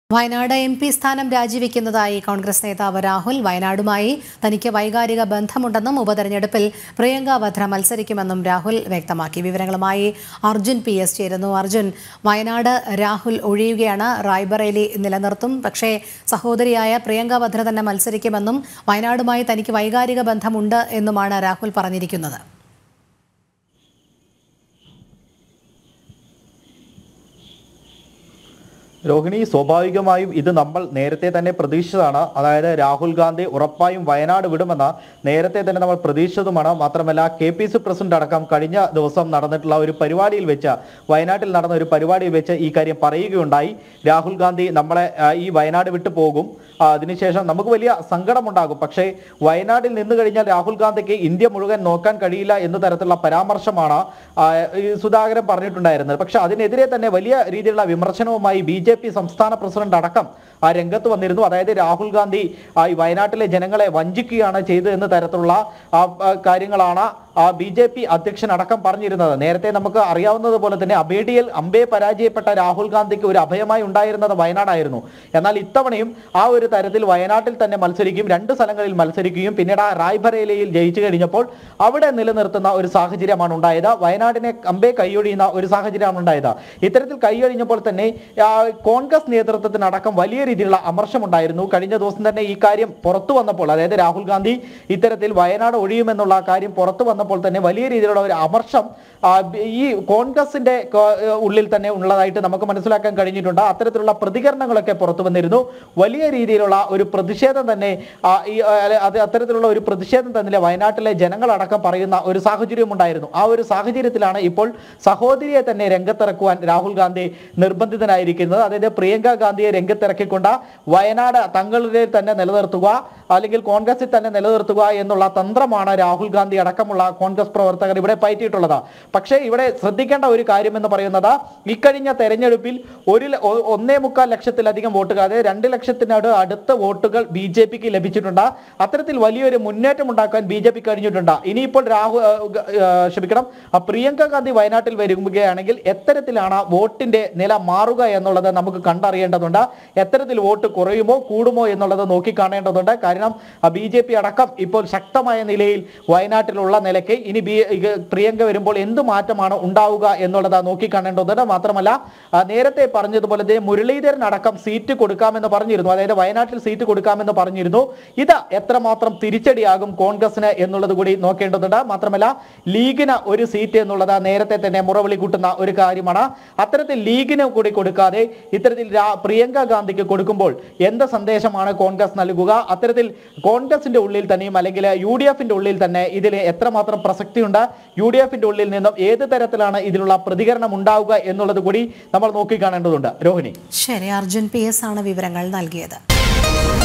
Wayanad M P സ്ഥാനം രാജിവെക്കുന്നതായി കോൺഗ്രസ് നേതാവ് രാഹുൽ വയനാടുമായി തനിക്ക് വൈകാരിക ബന്ധമുണ്ടെന്നും ഉപതെരഞ്ഞെടുപ്പിൽ പ്രിയങ്ക വധ്ര മത്സരിക്കുമെന്നും രാഹുൽ വ്യക്തമാക്കി വിവരങ്ങളുമായി അർജുൻ പി എസ് ചേരുന്നു അർജുൻ വയനാട് രാഹുൽ ഒഴിയുകയാണ് റായ്ബറേലി നിലനിർത്തും പക്ഷേ സഹോദരിയായ പ്രിയങ്ക വധ്ര തന്നെ മത്സരിക്കുമെന്നും വയനാടുമായി തനിക്ക് വൈകാരിക ബന്ധമുണ്ട് എന്നുമാണ് രാഹുൽ പറഞ്ഞിരിക്കുന്നത് രോഹിണി സ്വാഭാവികമായും ഇത് നമ്മൾ നേരത്തെ തന്നെ പ്രതീക്ഷിച്ചതാണ് അതായത് രാഹുൽ ഗാന്ധി ഉറപ്പായും വയനാട് വിടുമെന്ന് നേരത്തെ തന്നെ നമ്മൾ പ്രതീക്ഷിച്ചതുമാണ് മാത്രമല്ല കെ പി സി പ്രസിഡന്റ് അടക്കം കഴിഞ്ഞ ദിവസം നടന്നിട്ടുള്ള ഒരു പരിപാടിയിൽ വെച്ച് വയനാട്ടിൽ നടന്ന ഒരു പരിപാടിയിൽ വെച്ച് ഈ കാര്യം പറയുകയുണ്ടായി രാഹുൽ ഗാന്ധി നമ്മളെ ആ, ഈ വയനാട് വിട്ടു പോകും ആ, അതിനുശേഷം നമുക്ക് വലിയ സങ്കടമുണ്ടാകും പക്ഷേ വയനാട്ടിൽ നിന്ന് കഴിഞ്ഞാൽ രാഹുൽ ഗാന്ധിക്ക് ഇന്ത്യ മുഴുവൻ നോക്കാൻ കഴിയില്ല എന്ന തരത്തിലുള്ള പരാമർശമാണ് ആ, ഈ സുധാകരൻ പറഞ്ഞിട്ടുണ്ടായിരുന്നത് പക്ഷെ അതിനെതിരെ തന്നെ വലിയ രീതിയിലുള്ള വിമർശനവുമായി ബി ജെ പി സംസ്ഥാന പ്രസിഡന്റ് അടക്കം ആ രംഗത്ത് വന്നിരുന്നു അതായത് രാഹുൽ ഗാന്ധി ആ, ഈ വയനാട്ടിലെ ജനങ്ങളെ വഞ്ചിക്കുകയാണ് ചെയ്തത് എന്ന തരത്തിലുള്ള ആ, ആ, കാര്യങ്ങളാണ് ആ ബി ജെ പി അധ്യക്ഷൻ അടക്കം പറഞ്ഞിരുന്നത് നേരത്തെ നമുക്ക് അറിയാവുന്നത് പോലെ തന്നെ അബേഡിയിൽ അമ്പേ പരാജയപ്പെട്ട രാഹുൽ ഗാന്ധിക്ക് ഒരു അഭയമായി ഉണ്ടായിരുന്നത് വയനാടായിരുന്നു എന്നാൽ ഇത്തവണയും ആ ഒരു തരത്തിൽ വയനാട്ടിൽ തന്നെ മത്സരിക്കും രണ്ട് സ്ഥലങ്ങളിൽ മത്സരിക്കുകയും പിന്നീട് ആ റായ്ബറേലിയിൽ ജയിച്ചു കഴിഞ്ഞപ്പോൾ അവിടെ നിലനിർത്തുന്ന ഒരു സാഹചര്യമാണ് ഉണ്ടായത് വയനാടിനെ അമ്പേ കൈയൊഴിയുന്ന ഒരു സാഹചര്യമാണ് ഉണ്ടായത് ഇത്തരത്തിൽ കൈയൊഴിഞ്ഞപ്പോൾ തന്നെ ആ, കോൺഗ്രസ് നേതൃത്വത്തിനടക്കം വലിയ രീതിയിലുള്ള അമർഷമുണ്ടായിരുന്നു കഴിഞ്ഞ ദിവസം തന്നെ ഈ കാര്യം പുറത്തു വന്നപ്പോൾ അതായത് രാഹുൽ ഗാന്ധി ഇത്തരത്തിൽ വയനാട് ഒഴിയുമെന്നുള്ള കാര്യം പുറത്തു വന്നപ്പോൾ തന്നെ വലിയ രീതിയിലുള്ള ഒരു അമർഷം ആ, ഈ കോൺഗ്രസിന്റെ ക- ഉള്ളിൽ തന്നെ ഉള്ളതായിട്ട് നമുക്ക് മനസ്സിലാക്കാൻ കഴിഞ്ഞിട്ടുണ്ട് അത്തരത്തിലുള്ള പ്രതികരണങ്ങളൊക്കെ പുറത്തു വന്നിരുന്നു വലിയ രീതിയിലുള്ള ഒരു പ്രതിഷേധം തന്നെ ആ, ഈ ആ, അല്ലെ, അത് അത്തരത്തിലുള്ള ഒരു പ്രതിഷേധം തന്നെ വയനാട്ടിലെ ജനങ്ങളടക്കം പറയുന്ന ഒരു സാഹചര്യം ഉണ്ടായിരുന്നു ആ ഒരു സാഹചര്യത്തിലാണ് ഇപ്പോൾ സഹോദരിയെ തന്നെ രംഗത്തിറക്കുവാൻ രാഹുൽ ഗാന്ധി നിർബന്ധിതനായിരിക്കുന്നത് അതായത് പ്രിയങ്ക ഗാന്ധിയെ രംഗത്തിറക്കിക്കൊണ്ട് വയനാട് തങ്ങളുടെ തന്നെ നിലനിർത്തുക അല്ലെങ്കിൽ കോൺഗ്രസിൽ തന്നെ നിലനിർത്തുക എന്നുള്ള തന്ത്രമാണ് രാഹുൽ ഗാന്ധി അടക്കമുള്ള കോൺഗ്രസ് പ്രവർത്തകർ ഇവിടെ പയറ്റിയിട്ടുള്ളത് പക്ഷേ ഇവിടെ ശ്രദ്ധിക്കേണ്ട ഒരു കാര്യം എന്ന് പറയുന്നത് ഇക്കഴിഞ്ഞ തെരഞ്ഞെടുപ്പിൽ ഒരു ല- ഒ- ഒന്നേ മുക്കാൽ ലക്ഷത്തിലധികം വോട്ടുകൾ അതായത് രണ്ട് ലക്ഷത്തിനോട് അടുത്ത വോട്ടുകൾ ബി ജെ പിക്ക് ലഭിച്ചിട്ടുണ്ട് അത്തരത്തിൽ വലിയൊരു മുന്നേറ്റം ഉണ്ടാക്കാൻ ബി ജെ പി കഴിഞ്ഞിട്ടുണ്ട് ഇനിയിപ്പോൾ രാഹുൽ ക്ഷമിക്കണം ആ പ്രിയങ്ക ഗാന്ധി വയനാട്ടിൽ വരികയാണെങ്കിൽ എത്തരത്തിലാണ് വോട്ടിന്റെ നില മാറുക എന്നുള്ളത് നമുക്ക് കണ്ടറിയേണ്ടതുണ്ട് എത്തരത്തിൽ വോട്ട് കുറയുമോ കൂടുമോ എന്നുള്ളത് നോക്കിക്കാണേണ്ടതുണ്ട് കാരണം ബി ജെ പി അടക്കം ഇപ്പോൾ ശക്തമായ നിലയിൽ വയനാട്ടിലുള്ള നിലയ്ക്ക് ഇനി ബി ഇത് പ്രിയങ്ക വരുമ്പോൾ എന്ത് മാറ്റമാണ് ഉണ്ടാവുക എന്നുള്ളത് നോക്കിക്കാണേണ്ടതുണ്ട് മാത്രമല്ല ആ, നേരത്തെ പറഞ്ഞതുപോലെ തന്നെ മുരളീധരൻ അടക്കം സീറ്റ് കൊടുക്കാമെന്ന് പറഞ്ഞിരുന്നു അതായത് വയനാട്ടിൽ സീറ്റ് കൊടുക്കാമെന്ന് പറഞ്ഞിരുന്നു ഇത് എത്രമാത്രം തിരിച്ചടിയാകും കോൺഗ്രസിന് എന്നുള്ളത് കൂടി നോക്കേണ്ടതുണ്ട് മാത്രമല്ല ലീഗിന് ഒരു സീറ്റ് എന്നുള്ളത് നേരത്തെ തന്നെ മുറവിളി കൂട്ടുന്ന ഒരു കാര്യമാണ് അത്തരത്തിൽ ലീഗിന് കൂടി കൊടുക്കാതെ ഇത്തരത്തിൽ രാ- പ്രിയങ്ക ഗാന്ധിക്ക് കൊടുക്കുമ്പോൾ എന്ത് സന്ദേശമാണ് കോൺഗ്രസ് നൽകുക അത്തരത്തിൽ കോൺഗ്രസിന്റെ ഉള്ളിൽ തന്നെയും അല്ലെങ്കിൽ യു ഡി എഫിന്റെ ഉള്ളിൽ തന്നെ ഇതിൽ എത്രമാത്രം പ്രസക്തിയുണ്ട് യു ഡി എഫിന്റെ ഉള്ളിൽ നിന്നും ഏത് തരത്തിലാണ് ഇതിനുള്ള പ്രതികരണം ഉണ്ടാവുക എന്നുള്ളത് കൂടി നമ്മൾ നോക്കിക്കാണേണ്ടതുണ്ട് രോഹിണി ശരി അർജുൻ പി എസ് ആണ് വിവരങ്ങൾ നൽകിയത്